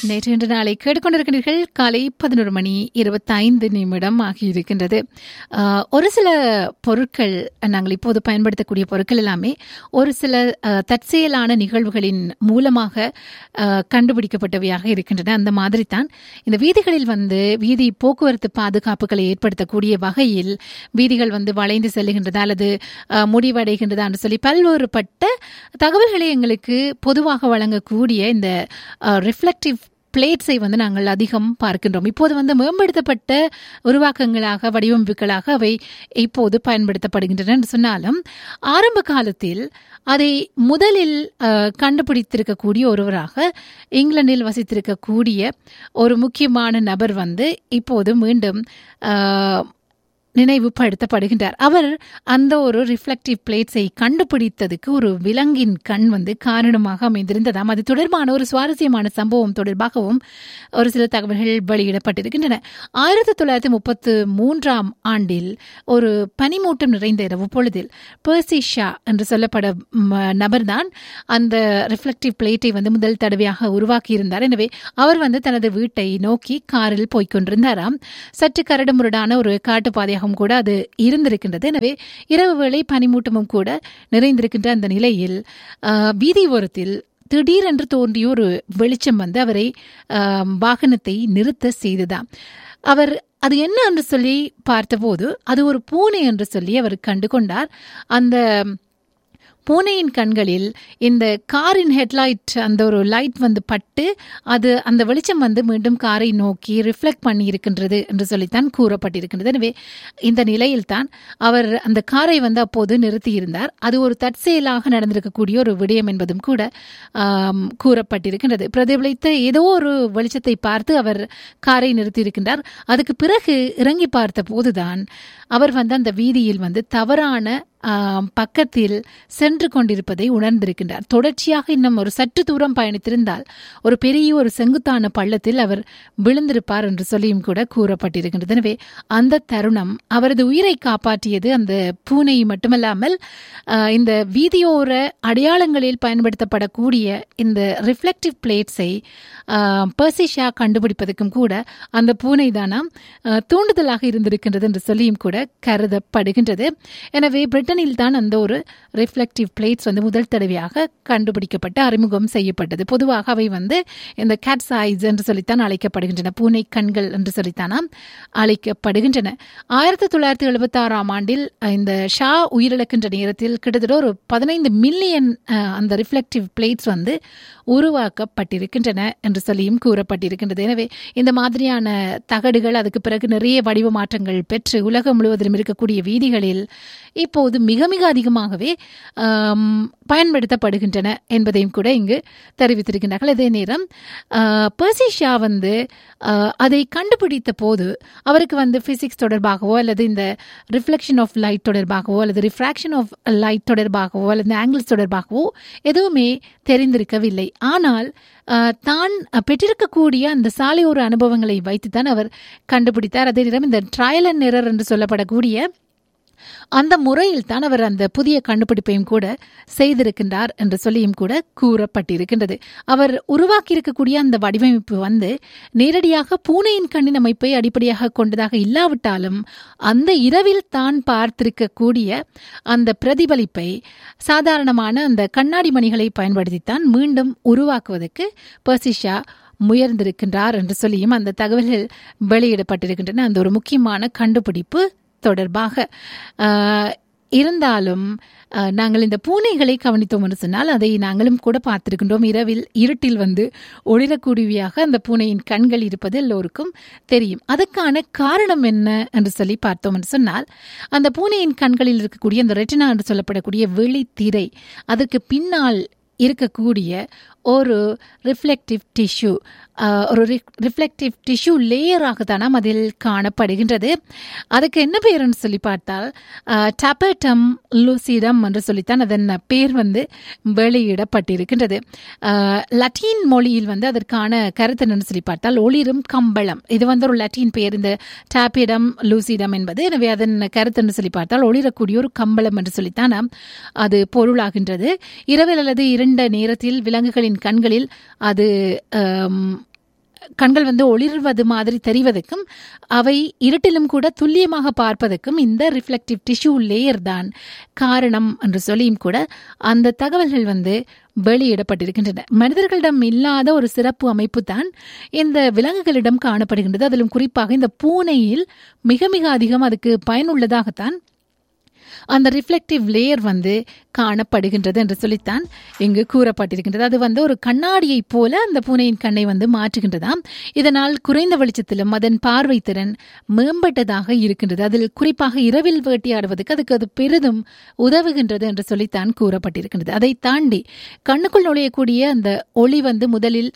நேற்று இன்று நாளை கேட்டுக்கொண்டிருக்கிறீர்கள் காலை பதினொரு மணி இருபத்தைந்து நிமிடம் ஆகியிருக்கின்றது ஆஹ், ஒரு சில பொருட்கள் நாங்கள் இப்போது பயன்படுத்தக்கூடிய பொருட்கள் எல்லாமே ஒரு சில ஆஹ், தற்செயலான நிகழ்வுகளின் மூலமாக ஆஹ், கண்டுபிடிக்கப்பட்டவையாக இருக்கின்றன அந்த மாதிரி தான் இந்த வீதிகளில் வந்து வீதி போக்குவரத்து பாதுகாப்புகளை ஏற்படுத்தக்கூடிய வகையில் வீதிகள் வந்து வளைந்து செல்லுகின்றதா அல்லது ஆஹ், முடிவடைகின்றதான்னு சொல்லி பல்வேறுபட்ட தகவல்களை எங்களுக்கு பொதுவாக வழங்கக்கூடிய இந்த ரிஃப்ளெக்டிவ் பிளேட்ஸை வந்து நாங்கள் அதிகம் பார்க்கின்றோம் இப்போது வந்து மேம்படுத்தப்பட்ட உருவாக்கங்களாக வடிவமைப்புகளாக அவை இப்போது பயன்படுத்தப்படுகின்றன என்று சொன்னாலும் ஆரம்ப காலத்தில் அதை முதலில் அஹ், கண்டுபிடித்திருக்கக்கூடிய ஒருவராக இங்கிலாந்தில் வசித்திருக்கக்கூடிய ஒரு முக்கியமான நபர் வந்து இப்போது மீண்டும் அஹ், நினைவுபடுத்தப்படுகின்றார் அவர் அந்த ஒரு ரிஃப்ளெக்டிவ் பிளேட்ஸை கண்டுபிடித்ததுக்கு ஒரு விலங்கின் கண் வந்து காரணமாக அமைந்திருந்ததாம் அது தொடர்பான ஒரு சுவாரஸ்யமான சம்பவம் தொடர்பாகவும் ஒரு சில தகவல்கள் வெளியிடப்பட்டிருக்கின்றன ஆயிரத்தி தொள்ளாயிரத்தி முப்பத்து மூன்றாம் ஆண்டில் ஒரு பனிமூட்டம் நிறைந்த இரவு பொழுதில் பெர்சி ஷா என்று சொல்லப்பட நபர்தான் அந்த ரிஃப்ளெக்டிவ் பிளேட்டை வந்து முதல் தடவையாக உருவாக்கியிருந்தார் எனவே அவர் வந்து தனது வீட்டை நோக்கி காரில் போய்க் கொண்டிருந்தாராம் சற்று கரடுமுரடான ஒரு காட்டுப்பாதையாகவும் கூட அது இருந்திருக்கின்றது எனவே இரவு வேளை பனிமூட்டமும் கூட நிறைந்திருக்கின்ற அந்த நிலையில் ஆஹ், வீதி ஓரத்தில் திடீரென்று தோன்றிய ஒரு வெளிச்சம் வந்து அவரை ஆஹ், வாகனத்தை நிறுத்த செய்ததாம் அவர் அது என்ன என்று சொல்லி பார்த்தபோது அது ஒரு பூனை என்று சொல்லி அவர் கண்டு கொண்டார் அந்த பூனையின் கண்களில் இந்த காரின் ஹெட்லைட் அந்த ஒரு லைட் வந்து பட்டு அது அந்த வெளிச்சம் வந்து மீண்டும் காரை நோக்கி ரிஃப்ளெக்ட் பண்ணி இருக்கின்றது என்று சொல்லித்தான் கூறப்பட்டிருக்கின்றது எனவே இந்த நிலையில்தான் அவர் அந்த காரை வந்து அப்போது நிறுத்தியிருந்தார் அது ஒரு தற்செயலாக நடந்திருக்கக்கூடிய ஒரு விடயம் என்பதும் கூட ஆம், கூறப்பட்டிருக்கின்றது பிரதிபலித்த ஏதோ ஒரு வெளிச்சத்தை பார்த்து அவர் காரை நிறுத்தியிருக்கின்றார் அதுக்கு பிறகு இறங்கி பார்த்த போதுதான் அவர் வந்து அந்த வீதியில் வந்து தவறான ஆம், பக்கத்தில் சென்று கொண்டிருப்பதை உணர்ந்திருக்கின்றார் தொடர்ச்சியாக இன்னும் ஒரு சற்று தூரம் பயணித்திருந்தால் ஒரு பெரிய ஒரு செங்குத்தான பள்ளத்தில் அவர் விழுந்திருப்பார் என்று சொல்லியும் கூட கூறப்பட்டிருக்கின்றது எனவே அந்த தருணம் அவரது உயிரை காப்பாற்றியது அந்த பூனை மட்டுமல்லாமல் ஆஹ், இந்த வீதியோர அடையாளங்களில் பயன்படுத்தப்படக்கூடிய இந்த ரிஃப்ளெக்டிவ் பிளேட்ஸை பர்சிஷா கண்டுபிடிப்பதற்கும் கூட அந்த பூனை தானாம் ஆஹ், தூண்டுதலாக இருந்திருக்கின்றது என்று சொல்லியும் கூட கருதப்படுகின்றது எனவே பிரிட்டனில் தான் அந்த ஒரு ரிஃப்ளெக்டிவ் பிளேட்ஸ் வந்து முதல் தடவையாக கண்டுபிடிக்கப்பட்டு அறிமுகம் செய்யப்பட்டது பொதுவாக அவை வந்து இந்த கேட்ஸ் ஐஸ் என்று சொல்லித்தான் அழைக்கப்படுகின்றன பூனை கண்கள் என்று சொல்லித்தானாம் அழைக்கப்படுகின்றன ஆயிரத்தி தொள்ளாயிரத்தி எழுபத்தி ஆறாம் ஆண்டில் அஹ், இந்த ஷா உயிரிழக்கின்ற நேரத்தில் கிட்டத்தட்ட ஒரு பதினைந்து மில்லியன் அந்த ரிஃப்ளெக்டிவ் பிளேட்ஸ் வந்து உருவாக்கப்பட்டிருக்கின்றன என்று சொல்லியும் கூறப்பட்டிருக்கின்றது எனவே இந்த மாதிரியான தகடுகள் அதுக்கு பிறகு நிறைய வடிவ மாற்றங்கள் பெற்று உலகம் முழுவதிலும் இருக்கக்கூடிய வீதிகளில் இப்போது மிக மிக அதிகமாகவே ஆம், பயன்படுத்தப்படுகின்றன என்பதையும் கூட இங்கு தெரிவித்திருக்கின்றார்கள் அதே நேரம் பர்சி ஷா வந்து ஆஹ், அதை கண்டுபிடித்த போது அவருக்கு வந்து பிசிக்ஸ் தொடர்பாகவோ அல்லது இந்த ரிஃப்ளெக்ஷன் ஆஃப் லைட் தொடர்பாகவோ அல்லது ரிஃப்ராக்ஷன் ஆஃப் லைட் தொடர்பாகவோ அல்லது ஆங்கிள்ஸ் தொடர்பாகவோ எதுவுமே தெரிந்திருக்கவில்லை ஆனால் ஆஹ், தான் பெற்றிருக்கக்கூடிய அந்த சாலையோர அனுபவங்களை வைத்துத்தான் அவர் கண்டுபிடித்தார் அதே நேரம் இந்த ட்ரையல் அண்ட் எரர் என்று சொல்லப்படக்கூடிய அந்த முறையில் தான் அவர் அந்த புதிய கண்டுபிடிப்பையும் கூட செய்திருக்கின்றார் என்று சொல்லியும் கூட கூறப்பட்டிருக்கின்றது அவர் உருவாக்கியிருக்கக்கூடிய அந்த வடிவமைப்பு வந்து நேரடியாக பூனையின் கண்ணின் அமைப்பை அடிப்படையாக கொண்டதாக இல்லாவிட்டாலும் அந்த இரவில் தான் பார்த்திருக்கக்கூடிய அந்த பிரதிபலிப்பை சாதாரணமான அந்த கண்ணாடி மணிகளை பயன்படுத்தித்தான் மீண்டும் உருவாக்குவதற்கு பர்சிஷா முயர்ந்திருக்கின்றார் என்று சொல்லியும் அந்த தகவல்கள் வெளியிடப்பட்டிருக்கின்றன அந்த ஒரு முக்கியமான கண்டுபிடிப்பு தொடர்பாக ஆஹ், இருந்தாலும் ஆஹ், நாங்கள் இந்த பூனைகளை கவனித்தோம் என்று சொன்னால் அதை நாங்களும் கூட பார்த்திருக்கின்றோம் இரவில் இருட்டில் வந்து ஒளிரக்கூடியவையாக அந்த பூனையின் கண்கள் இருப்பது எல்லோருக்கும் தெரியும் அதுக்கான காரணம் என்ன என்று சொல்லி பார்த்தோம் என்று சொன்னால் அந்த பூனையின் கண்களில் இருக்கக்கூடிய அந்த ரெட்டினா என்று சொல்லப்படக்கூடிய வெளித்திரை அதற்கு பின்னால் இருக்கக்கூடிய ஒரு ரிஃப்ளெக்டிவ் டிஷ்யூ ஒரு ரிஃப்ளெக்டிவ் டிஷ்யூ லேயராக தானாம் அதில் காணப்படுகின்றது அதுக்கு என்ன பேருன்னு சொல்லி பார்த்தால் டப்பர்டம் லூசிடம் என்று சொல்லித்தான் அதன் பேர் வந்து வெளியிடப்பட்டிருக்கின்றது அஹ், லத்தீன் மொழியில் வந்து அதற்கான கருத்து என்னன்னு சொல்லி பார்த்தால் ஒளிரும் கம்பளம் இது வந்து ஒரு லத்தீன் பேர் இந்த டாப்பிடம் லூசிடம் என்பது எனவே அதன் கருத்துன்னு சொல்லி பார்த்தால் ஒளிரக்கூடிய ஒரு கம்பளம் என்று சொல்லித்தான் நாம் அது பொருளாகின்றது இரவில் அல்லது இருண்ட நேரத்தில் விலங்குகளின் கண்களில் அது ஆம், கண்கள் வந்து ஒளிர்வது மாதிரி தெரிவதற்கும் அவை இருட்டிலும் கூட துல்லியமாக பார்ப்பதற்கும் இந்த ரிஃப்ளெக்டிவ் டிஷ்யூ லேயர் தான் காரணம் என்று சொல்லியும் கூட அந்த தகவல்கள் வந்து வெளியிடப்பட்டிருக்கின்றன மனிதர்களிடம் இல்லாத ஒரு சிறப்பு அமைப்பு தான் இந்த விலங்குகளிடம் காணப்படுகின்றது அதிலும் குறிப்பாக இந்த பூனையில் மிக மிக அதிகம் அதுக்கு பயனுள்ளதாகத்தான் அந்த ரிஃப்ளெக்டிவ் லேயர் வந்து காணப்படுகின்றது என்று சொல்லித்தான் இங்கு கூறப்பட்டிருக்கின்றது அது வந்து ஒரு கண்ணாடியை போல அந்த பூனையின் கண்ணை வந்து மாற்றுகின்றதாம் இதனால் குறைந்த வெளிச்சத்திலும் அதன் பார்வை திறன் மேம்பட்டதாக இருக்கின்றது அதில் குறிப்பாக இரவில் வேட்டையாடுவதற்கு அதுக்கு அது பெரிதும் உதவுகின்றது என்று சொல்லித்தான் கூறப்பட்டிருக்கின்றது அதை தாண்டி கண்ணுக்குள் நுழையக்கூடிய அந்த ஒளி வந்து முதலில்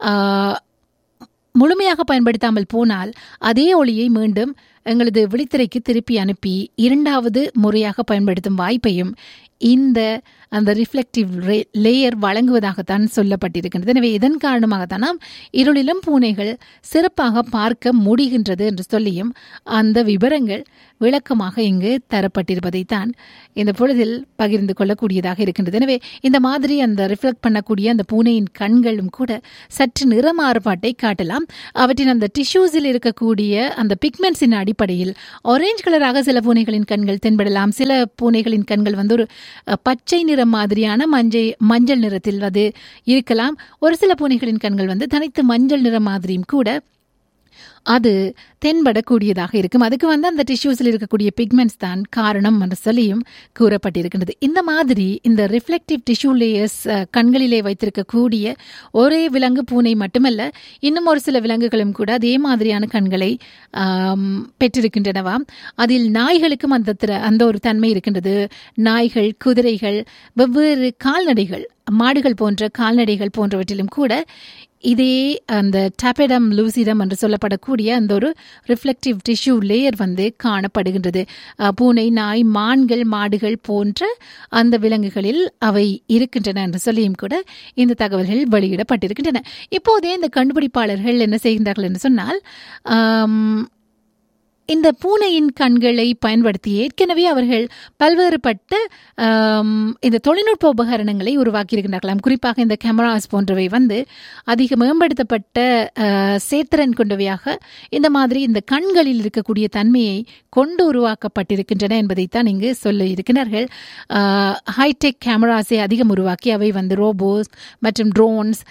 முழுமையாக பயன்படுத்தாமல் போனால் அதே ஒளியை மீண்டும் எங்களது விழித்திரைக்கு திருப்பி அனுப்பி இரண்டாவது முறையாக பயன்படுத்தும் வாய்ப்பையும் இந்த அந்த ரிஃப்ளெக்டிவ் லேயர் வழங்குவதாகத்தான் சொல்லப்பட்டிருக்கின்றது எனவே இதன் காரணமாகத்தான் நாம் இருளிலும் பூனைகள் சிறப்பாக பார்க்க முடிகின்றது என்று சொல்லியும் அந்த விவரங்கள் விளக்கமாக இங்கு தரப்பட்டிருப்பதைத்தான் இந்த பொழுதில் பகிர்ந்து கொள்ளக்கூடியதாக இருக்கின்றது எனவே இந்த மாதிரி அந்த ரிஃப்ளெக்ட் பண்ணக்கூடிய அந்த பூனையின் கண்களும் கூட சற்று நிற மாறுபாட்டை காட்டலாம் அவற்றின் அந்த டிஷ்யூஸில் இருக்கக்கூடிய அந்த பிக்மெண்ட்ஸின் அடிப்படையில் ஆரஞ்சு கலராக சில பூனைகளின் கண்கள் தென்படலாம் சில பூனைகளின் கண்கள் வந்து ஒரு பச்சை நிற மாதிரியான மஞ்சள் மஞ்சள் நிறத்தில் அது இருக்கலாம் ஒரு சில பூனைகளின் கண்கள் வந்து தனித்து மஞ்சள் நிறம் மாதிரியும் கூட அது தென்படக்கூடியதாக இருக்கும் அதுக்கு வந்து அந்த டிஷ்யூஸில் இருக்கக்கூடிய பிக்மெண்ட்ஸ் தான் காரணம் என்று சொல்லியும் கூறப்பட்டிருக்கின்றது இந்த மாதிரி இந்த ரிஃப்ளெக்டிவ் டிஷ்யூ லேயர்ஸ் கண்களிலே வைத்திருக்கக்கூடிய ஒரே விலங்கு பூனை மட்டுமல்ல இன்னும் ஒரு சில விலங்குகளும் கூட அதே மாதிரியான கண்களை பெற்றிருக்கின்றனவாம் அதில் நாய்களுக்கும் அந்த அந்த ஒரு தன்மை இருக்கின்றது நாய்கள் குதிரைகள் வெவ்வேறு கால்நடைகள் மாடுகள் போன்ற கால்நடைகள் போன்றவற்றிலும் கூட இதே அந்த டாபெடம் லூசிடம் என்று சொல்லப்படக்கூடிய அந்த ஒரு ரிஃப்ளெக்டிவ் டிஷ்யூ லேயர் வந்து காணப்படுகின்றது பூனை நாய் மான்கள் மாடுகள் போன்ற அந்த விலங்குகளில் அவை இருக்கின்றன என்று சொல்லியும் கூட இந்த தகவல்கள் வெளியிடப்பட்டிருக்கின்றன இப்போதே இந்த கண்டுபிடிப்பாளர்கள் என்ன செய்கின்றார்கள் என்று சொன்னால் இந்த பூனையின் கண்களை பயன்படுத்தி ஏற்கனவே அவர்கள் பல்வேறுபட்ட இந்த தொழில்நுட்ப உபகரணங்களை உருவாக்கியிருக்கின்றார்களாம் குறிப்பாக இந்த கேமராஸ் போன்றவை வந்து அதிக மேம்படுத்தப்பட்ட சேத்திரன் கொண்டவையாக இந்த மாதிரி இந்த கண்களில் இருக்கக்கூடிய தன்மையை கொண்டு உருவாக்கப்பட்டிருக்கின்றன என்பதைத்தான் இங்கு சொல்ல இருக்கிறார்கள் ஹைடெக் கேமராஸை அதிகம் உருவாக்கி அவை வந்து ரோபோஸ் மற்றும் ட்ரோன்ஸ்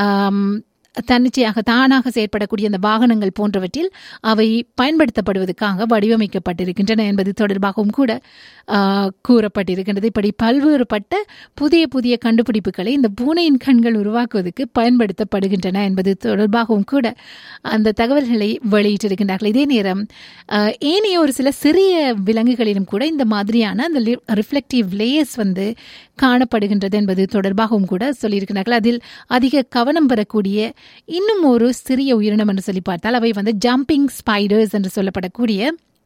தன்னிச்சையாக தானாக செயற்படக்கூடிய அந்த வாகனங்கள் போன்றவற்றில் அவை பயன்படுத்தப்படுவதற்காக வடிவமைக்கப்பட்டிருக்கின்றன என்பது தொடர்பாகவும் கூட கூறப்பட்டிருக்கின்றது இப்படி பல்வேறுபட்ட புதிய புதிய கண்டுபிடிப்புகளை இந்த பூனையின் கண்கள் உருவாக்குவதற்கு பயன்படுத்தப்படுகின்றன என்பது தொடர்பாகவும் கூட அந்த தகவல்களை வெளியிட்டிருக்கின்றார்கள் இதே நேரம் ஏனைய ஒரு சில சிறிய விலங்குகளிலும் கூட இந்த மாதிரியான அந்த ரிஃப்ளெக்டிவ் லேயர்ஸ் வந்து காணப்படுகின்றது என்பது தொடர்பாகவும் கூட சொல்லியிருக்கிறார்கள் அதில் அதிக கவனம் பெறக்கூடிய இன்னும் ஒரு சிறிய உயிரினம் என்று சொல்லி பார்த்தால் அவை வந்து ஜம்பிங் ஸ்பைடர்ஸ் என்று சொல்லப்படக்கூடிய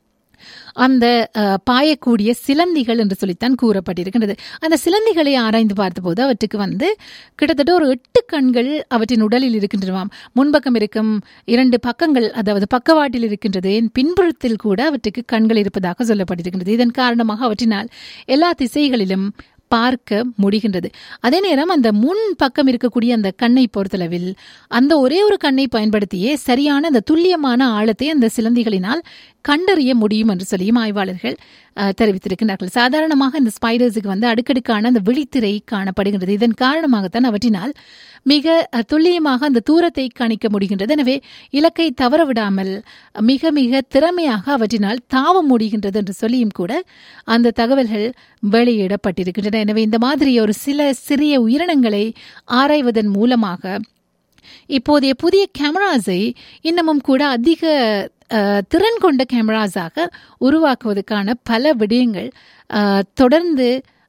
அந்த பாயக்கூடிய சிலந்திகள் என்று சொல்லித்தான் கூறப்பட்டிருக்கின்றது அந்த சிலந்திகளை ஆராய்ந்து பார்த்தபோது அவற்றுக்கு வந்து கிட்டத்தட்ட ஒரு எட்டு கண்கள் அவற்றின் உடலில் இருக்கின்றனவாம் முன்பக்கம் இருக்கும் இரண்டு பக்கங்கள் அதாவது பக்கவாட்டில் இருக்கின்றது பின்புறத்தில் கூட அவற்றுக்கு கண்கள் இருப்பதாக சொல்லப்பட்டிருக்கின்றது இதன் காரணமாக அவற்றினால் எல்லா திசைகளிலும் பார்க்க முடிகின்றது அதே நேரம் அந்த முன் பக்கம் இருக்கக்கூடிய அந்த கண்ணை பொறுத்தளவில் அந்த ஒரே ஒரு கண்ணை பயன்படுத்தியே சரியான அந்த துல்லியமான ஆழத்தை அந்த சிலந்திகளினால் கண்டறிய முடியும் என்று சொல்லியும் ஆய்வாளர்கள் தெரிவித்திருக்கிறார்கள் சாதாரணமாக இந்த ஸ்பைடர்ஸுக்கு வந்து அடுக்கடுக்கான அந்த விழித்திரை காணப்படுகின்றது இதன் காரணமாகத்தான் அவற்றினால் மிக துல்லியமாக அந்த தூரத்தை கணிக்க முடிகின்றது எனவே இலக்கை தவற விடாமல் மிக மிக திறமையாக அவற்றினால் தாவ முடிகின்றது என்று சொல்லியும் கூட அந்த தகவல்கள் வெளியிடப்பட்டிருக்கின்றன எனவே இந்த மாதிரி ஒரு சில சிறிய உயிரினங்களை ஆராய்வதன் மூலமாக இப்போதைய புதிய கேமராஸை இன்னமும் கூட அதிக திறன் கொண்ட கேமராஸாக உருவாக்குவதற்கான பல விடயங்கள் தொடர்ந்து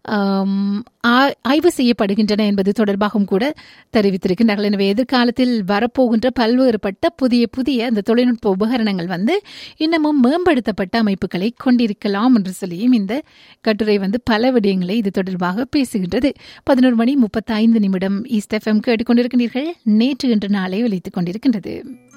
ஆய்வு செய்யப்படுகின்றன என்பது தொடர்பாகவும் கூட தெரிவித்திருக்கின்றார்கள் எனவே எதிர்காலத்தில் வரப்போகின்ற பல்வேறுபட்ட புதிய புதிய அந்த தொழில்நுட்ப உபகரணங்கள் வந்து இன்னமும் மேம்படுத்தப்பட்ட அமைப்புகளை கொண்டிருக்கலாம் என்று சொல்லியும் இந்த கட்டுரை வந்து பல விடயங்களை இது தொடர்பாக பேசுகின்றது பதினோரு மணி முப்பத்தைந்து நிமிடம் ஈஸ்ட் எஃப்எம் கேட்டுக்கொண்டிருக்கிறீர்கள் நேற்று இன்று நாளை ஒலித்துக் கொண்டிருக்கின்றது